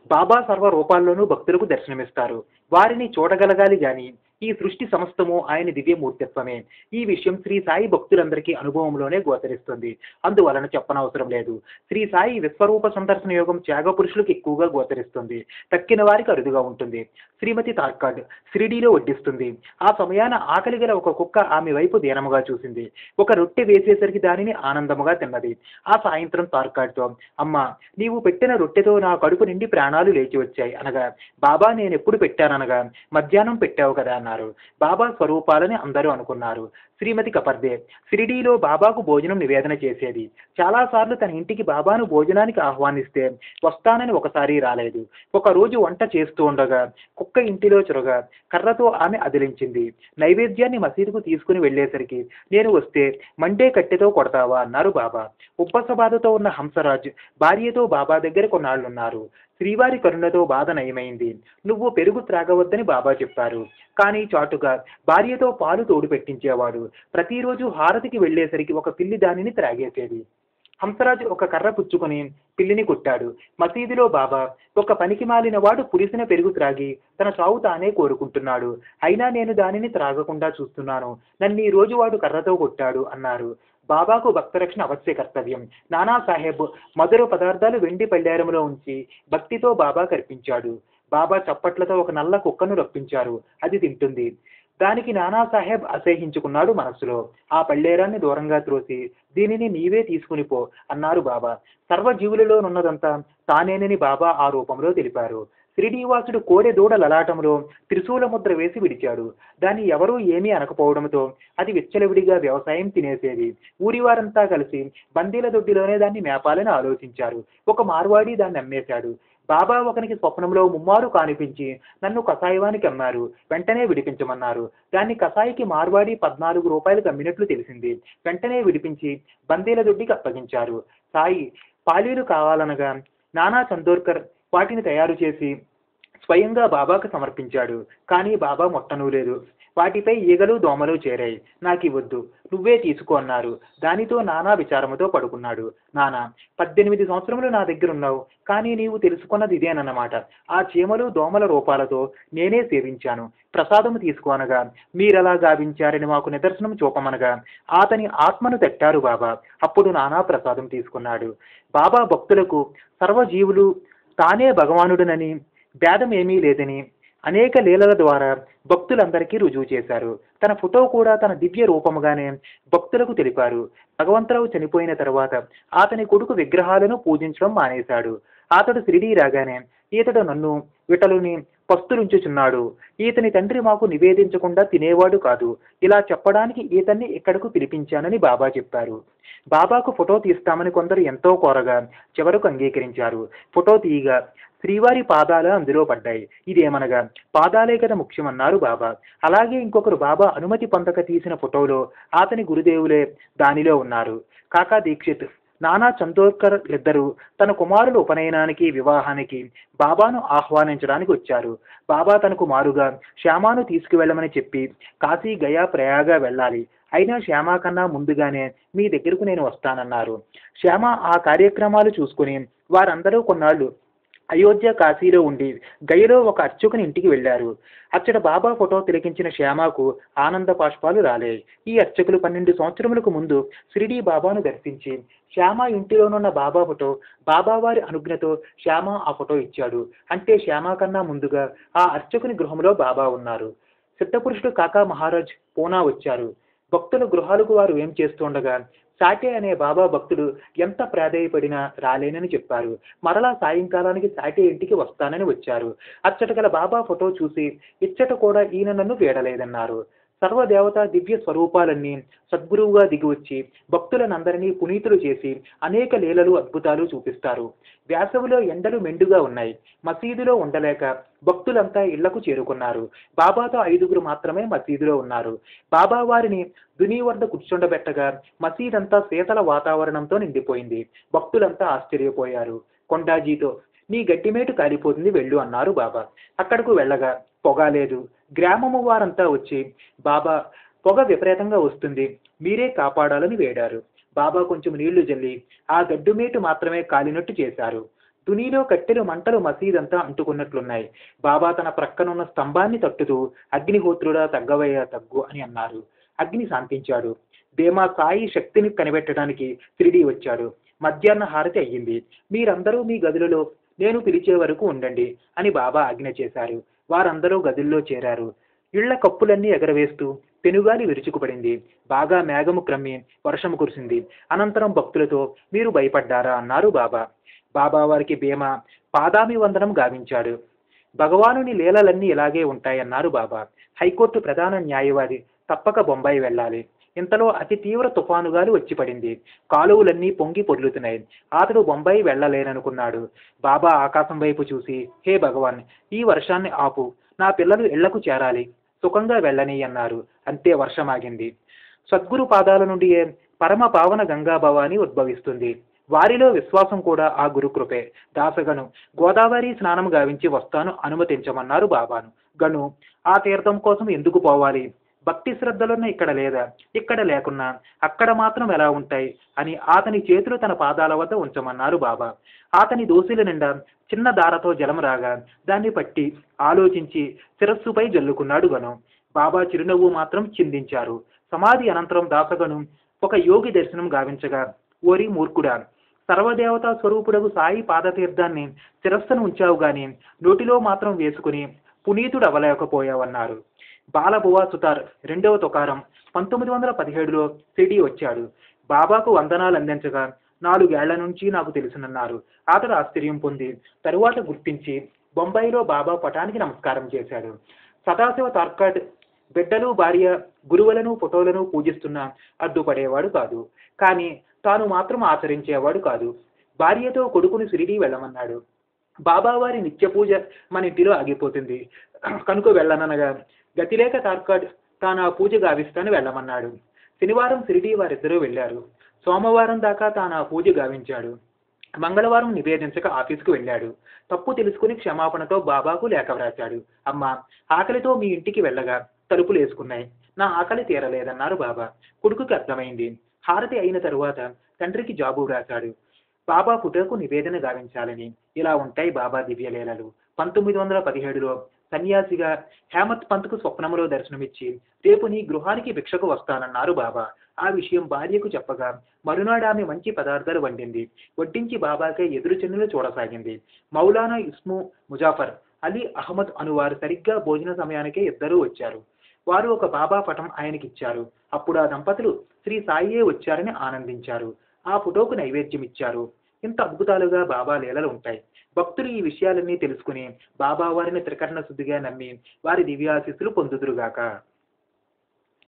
బాబా సర్వ రూపాల్లోనూ భక్తులకు దర్శనమిస్తారు వారిని చూడగలగాలి గాని ఈ సృష్టి సమస్తము ఆయన దివ్యమూర్తిత్వమే ఈ విషయం శ్రీ సాయి భక్తులందరికీ అనుభవంలోనే గోచరిస్తుంది అందువలన చెప్పనవసరం లేదు శ్రీ సాయి విశ్వరూప సందర్శన యోగం త్యాగ పురుషులకు ఎక్కువగా గోచరిస్తుంది తక్కిన వారికి అరుదుగా ఉంటుంది శ్రీమతి తార్కాడ్ షిరిడీలో వడ్డిస్తుంది ఆ సమయాన ఆకలి గల ఒక కుక్క ఆమె వైపు దీనముగా చూసింది ఒక రొట్టె వేసేసరికి దానిని ఆనందముగా తిన్నది ఆ సాయంత్రం తార్కాడ్తో అమ్మ నీవు పెట్టిన రొట్టెతో నా కడుపు నిండి ప్రాణాలు లేచి వచ్చాయి అనగా బాబా నేను ఎప్పుడు పెట్టాననగా మధ్యాహ్నం పెట్టావు కదా అన్నారు బాబా స్వరూపాలని అందరూ అనుకున్నారు శ్రీమతి కపర్దే షిరిడీలో బాబాకు భోజనం నివేదన చేసేది చాలాసార్లు తన ఇంటికి బాబాను భోజనానికి ఆహ్వానిస్తే వస్తానని ఒకసారి రాలేదు ఒక రోజు వంట చేస్తూ ఉండగా కుక్క ఇంటిలో చొరగ కర్రతో ఆమె అదిలించింది నైవేద్యాన్ని మసీదుకు తీసుకుని వెళ్ళేసరికి నేను వస్తే మండే కట్టెతో కొడతావా అన్నారు బాబా ఉబ్బస బాధతో ఉన్న హంసరాజ్ భార్యతో బాబా దగ్గర కొన్నాళ్ళున్నారు శ్రీవారి కరుణతో బాధ నయమైంది నువ్వు పెరుగు త్రాగవద్దని బాబా చెప్పారు కానీ చాటుగా భార్యతో పాలు తోడు పెట్టించేవాడు ప్రతిరోజు హారతికి వెళ్ళేసరికి ఒక పిల్లి దానిని త్రాగేసేది హంసరాజు ఒక కర్ర పుచ్చుకొని పిల్లిని కొట్టాడు మసీదులో బాబా ఒక పనికి మాలిన వాడు పులిసిన పెరుగు త్రాగి తన చావు తానే కోరుకుంటున్నాడు అయినా నేను దానిని త్రాగకుండా చూస్తున్నాను నన్ను ఈ రోజు వాడు కర్రతో కొట్టాడు అన్నారు బాబాకు భక్తరక్షణ అవశ్య కర్తవ్యం నానా సాహెబ్ మధుర పదార్థాలు వెండి పళ్ళేరములో ఉంచి భక్తితో బాబా కర్పించాడు బాబా చప్పట్లతో ఒక నల్ల కుక్కను రప్పించారు అది తింటుంది దానికి నానా సాహెబ్ అసహ్యించుకున్నాడు మనస్సులో ఆ పళ్ళేరాన్ని దూరంగా త్రోసి దీనిని నీవే తీసుకుని పో అన్నారు బాబా సర్వజీవులలోనున్నదంతా తానేనని బాబా ఆ రూపంలో తెలిపారు శ్రీనివాసుడు కోడె దూడ లలాటంలో త్రిశూల ముద్ర వేసి విడిచాడు దాన్ని ఎవరూ ఏమీ అనకపోవడంతో అది విచ్చలవిడిగా వ్యవసాయం తినేసేది ఊరివారంతా కలిసి బందీల దొడ్డిలోనే దాన్ని మేపాలని ఆలోచించారు ఒక మార్వాడి దాన్ని అమ్మేశాడు బాబా ఒకనికి స్వప్నంలో ముమ్మారు కానిపించి నన్ను కషాయవానికి అమ్మారు వెంటనే విడిపించమన్నారు దాన్ని కషాయికి మార్వాడి పద్నాలుగు రూపాయలకు అమ్మినట్లు తెలిసింది వెంటనే విడిపించి బందీల దొడ్డికి అప్పగించారు సాయి పాలీలు కావాలనగా నానా చందోర్కర్ వాటిని తయారు చేసి స్వయంగా బాబాకు సమర్పించాడు కానీ బాబా మొట్టనూలేదు వాటిపై ఈగలు దోమలు చేరాయి నాకు ఇవ్వద్దు నువ్వే తీసుకో అన్నారు దానితో నానా విచారముతో పడుకున్నాడు నానా పద్దెనిమిది సంవత్సరములు నా దగ్గర ఉన్నావు కానీ నీవు తెలుసుకున్నది ఇదేనన్నమాట ఆ చీమలు దోమల రూపాలతో నేనే సేవించాను ప్రసాదము తీసుకోనగా మీరెలా గావించారని మాకు నిదర్శనం చూపమనగా అతని ఆత్మను తట్టారు బాబా అప్పుడు నానా ప్రసాదం తీసుకున్నాడు బాబా భక్తులకు సర్వజీవులు తానే భగవానుడునని భేదం ఏమీ లేదని అనేక లీలల ద్వారా భక్తులందరికీ రుజువు చేశారు తన ఫోటో కూడా తన దివ్య రూపముగానే భక్తులకు తెలిపారు భగవంతరావు చనిపోయిన తర్వాత అతని కొడుకు విగ్రహాలను పూజించడం మానేశాడు అతడు షిరిడీ రాగానే ఈతడు నన్ను విటలుని పస్తులుంచుచున్నాడు ఈతని తండ్రి మాకు నివేదించకుండా తినేవాడు కాదు ఇలా చెప్పడానికి ఈతన్ని ఇక్కడకు పిలిపించానని బాబా చెప్పారు బాబాకు ఫోటో తీస్తామని కొందరు ఎంతో కోరగా చివరకు అంగీకరించారు ఫోటో తీయగా శ్రీవారి పాదాలు అందులో పడ్డాయి ఇదేమనగా పాదాలే కదా ముఖ్యమన్నారు బాబా అలాగే ఇంకొకరు బాబా అనుమతి పొందక తీసిన ఫోటోలో అతని గురుదేవులే దానిలో ఉన్నారు కాకా దీక్షిత్ నానా చందోర్కర్ ఇద్దరు తన కుమారుల ఉపనయనానికి వివాహానికి బాబాను ఆహ్వానించడానికి వచ్చారు బాబా తనకు మారుగా శ్యామాను తీసుకువెళ్ళమని చెప్పి కాశీ గయా ప్రయాగ వెళ్ళాలి అయినా శ్యామ కన్నా ముందుగానే మీ దగ్గరకు నేను వస్తానన్నారు శ్యామ ఆ కార్యక్రమాలు చూసుకుని వారందరూ కొన్నాళ్ళు అయోధ్య కాశీలో ఉండి గయలో ఒక అర్చకుని ఇంటికి వెళ్ళారు అచ్చట బాబా ఫోటో తిలకించిన శ్యామకు ఆనంద పాష్పాలు రాలే ఈ అర్చకులు పన్నెండు సంవత్సరములకు ముందు షిరిడీ బాబాను దర్శించి శ్యామ ఇంటిలోనున్న బాబా ఫోటో బాబా వారి అనుజ్ఞతో శ్యామ ఆ ఫోటో ఇచ్చాడు అంటే శ్యామ కన్నా ముందుగా ఆ అర్చకుని గృహంలో బాబా ఉన్నారు సిద్ధపురుషుడు కాకా మహారాజ్ పూనా వచ్చారు భక్తుల గృహాలకు వారు ఏం చేస్తుండగా సాటే అనే బాబా భక్తుడు ఎంత ప్రాధేయపడినా రాలేనని చెప్పారు మరలా సాయంకాలానికి సాటే ఇంటికి వస్తానని వచ్చారు అచ్చట గల బాబా ఫోటో చూసి ఇచ్చట కూడా ఈయన నన్ను వీడలేదన్నారు సర్వదేవత దివ్య స్వరూపాలన్నీ సద్గురువుగా దిగివచ్చి భక్తులనందరినీ పునీతులు చేసి అనేక లీలలు అద్భుతాలు చూపిస్తారు వేసవిలో ఎండలు మెండుగా ఉన్నాయి మసీదులో ఉండలేక భక్తులంతా ఇళ్లకు చేరుకున్నారు బాబాతో ఐదుగురు మాత్రమే మసీదులో ఉన్నారు బాబా వారిని దుని వద్ద కూర్చుండబెట్టగా మసీదంతా శీతల వాతావరణంతో నిండిపోయింది భక్తులంతా ఆశ్చర్యపోయారు కొండాజీతో నీ గట్టిమేటు కాలిపోతుంది వెళ్ళు అన్నారు బాబా అక్కడకు వెళ్ళగా పొగ లేదు గ్రామము వారంతా వచ్చి బాబా పొగ విపరీతంగా వస్తుంది మీరే కాపాడాలని వేడారు బాబా కొంచెం నీళ్లు జల్లి ఆ గడ్డుమేటు మాత్రమే కాలినట్టు చేశారు తునిలో కట్టెలు మంటలు మసీదంతా అంటుకున్నట్లున్నాయి బాబా తన ప్రక్కనున్న స్తంభాన్ని తట్టుతూ అగ్నిహోత్రుడా తగ్గవయ్యా తగ్గు అని అన్నారు అగ్ని శాంతించాడు భీమా సాయి శక్తిని కనిపెట్టడానికి తిరిగి వచ్చాడు మధ్యాహ్న హారతి అయ్యింది మీరందరూ మీ గదులలో నేను పిలిచే వరకు ఉండండి అని బాబా ఆజ్ఞ చేశారు వారందరూ గదుల్లో చేరారు ఇళ్ల కప్పులన్నీ ఎగరవేస్తూ పెనుగాలి విరుచుకుపడింది బాగా మేఘము క్రమ్మి వర్షము కురిసింది అనంతరం భక్తులతో మీరు భయపడ్డారా అన్నారు బాబా బాబా వారికి భీమ పాదామి వందనం గావించాడు భగవానుని లీలలన్నీ ఇలాగే ఉంటాయన్నారు బాబా హైకోర్టు ప్రధాన న్యాయవాది తప్పక బొంబాయి వెళ్ళాలి ఇంతలో అతి తీవ్ర తుఫానుగాలి వచ్చి పడింది కాలువలన్నీ పొంగి పొర్లుతున్నాయి అతడు బొంబాయి వెళ్ళలేననుకున్నాడు బాబా ఆకాశం వైపు చూసి హే భగవాన్ ఈ వర్షాన్ని ఆపు నా పిల్లలు ఇళ్లకు చేరాలి సుఖంగా వెళ్ళని అన్నారు అంతే వర్షం ఆగింది సద్గురు పాదాల నుండి పరమ పావన గంగా భవాని ఉద్భవిస్తుంది వారిలో విశ్వాసం కూడా ఆ గురుకృపే దాసగను గోదావరి స్నానం గావించి వస్తాను అనుమతించమన్నారు బాబాను గను ఆ తీర్థం కోసం ఎందుకు పోవాలి భక్తి శ్రద్ధలున్న ఇక్కడ లేదా ఇక్కడ లేకున్నా అక్కడ మాత్రం ఎలా ఉంటాయి అని అతని చేతులు తన పాదాల వద్ద ఉంచమన్నారు బాబా అతని దోసిల నిండా చిన్న దారతో జలం రాగా దాన్ని పట్టి ఆలోచించి శిరస్సుపై జల్లుకున్నాడు గను బాబా చిరునవ్వు మాత్రం చిందించారు సమాధి అనంతరం దాసగను ఒక యోగి దర్శనం గావించగా ఓరి మూర్ఖుడా సర్వదేవతా స్వరూపుడకు సాయి పాదతీర్థాన్ని శిరస్సును ఉంచావు గాని నోటిలో మాత్రం వేసుకుని పునీతుడు అవలేకపోయావన్నారు బాలబువా సుతార్ రెండవ తుకారం పంతొమ్మిది వందల పదిహేడులో సిడి వచ్చాడు బాబాకు వందనాలు అందించగా నాలుగేళ్ల నుంచి నాకు తెలుసునన్నారు అతడు ఆశ్చర్యం పొంది తరువాత గుర్తించి బొంబాయిలో బాబా పటానికి నమస్కారం చేశాడు సదాశివ తార్కాడ్ బిడ్డలు భార్య గురువులను ఫోటోలను పూజిస్తున్న అడ్డుపడేవాడు కాదు కానీ తాను మాత్రం ఆచరించేవాడు కాదు భార్యతో కొడుకుని సిరిడి వెళ్ళమన్నాడు బాబావారి నిత్య పూజ మన ఇంటిలో ఆగిపోతుంది కనుక వెళ్ళననగా గతిలేక తార్కాడ్ తాను ఆ పూజ గావిస్తాను వెళ్ళమన్నాడు శనివారం సిరిడి వారిద్దరూ వెళ్ళారు సోమవారం దాకా తాను ఆ పూజ గావించాడు మంగళవారం నివేదించక ఆఫీసుకు వెళ్ళాడు తప్పు తెలుసుకుని క్షమాపణతో బాబాకు లేఖ వ్రాశాడు అమ్మా ఆకలితో మీ ఇంటికి వెళ్ళగా తలుపులు వేసుకున్నాయి నా ఆకలి తీరలేదన్నారు బాబా కొడుకుకి అర్థమైంది హారతి అయిన తరువాత తండ్రికి జాబు వ్రాశాడు బాబా పుటకు నివేదన గావించాలని ఇలా ఉంటాయి బాబా దివ్యలీలలు పంతొమ్మిది వందల పదిహేడులో సన్యాసిగా హేమత్ పంత్కు స్వప్నములో దర్శనమిచ్చి రేపు నీ గృహానికి భిక్షకు వస్తానన్నారు బాబా ఆ విషయం భార్యకు చెప్పగా మరునాడు ఆమె మంచి పదార్థాలు వండింది వడ్డించి బాబాకే ఎదురు చెన్నులు చూడసాగింది మౌలానా ఇస్ము ముజాఫర్ అలీ అహ్మద్ అనువారు సరిగ్గా భోజన సమయానికే ఇద్దరూ వచ్చారు వారు ఒక బాబా పటం ఆయనకిచ్చారు అప్పుడు ఆ దంపతులు శ్రీ సాయియే వచ్చారని ఆనందించారు ఆ ఫోటోకు నైవేద్యం ఇచ్చారు ఇంత అద్భుతాలుగా బాబా లీలలు ఉంటాయి భక్తులు ఈ విషయాలన్నీ తెలుసుకుని బాబా వారిని త్రికరణ శుద్ధిగా నమ్మి వారి దివ్యాశిస్సులు పొందుదురుగాక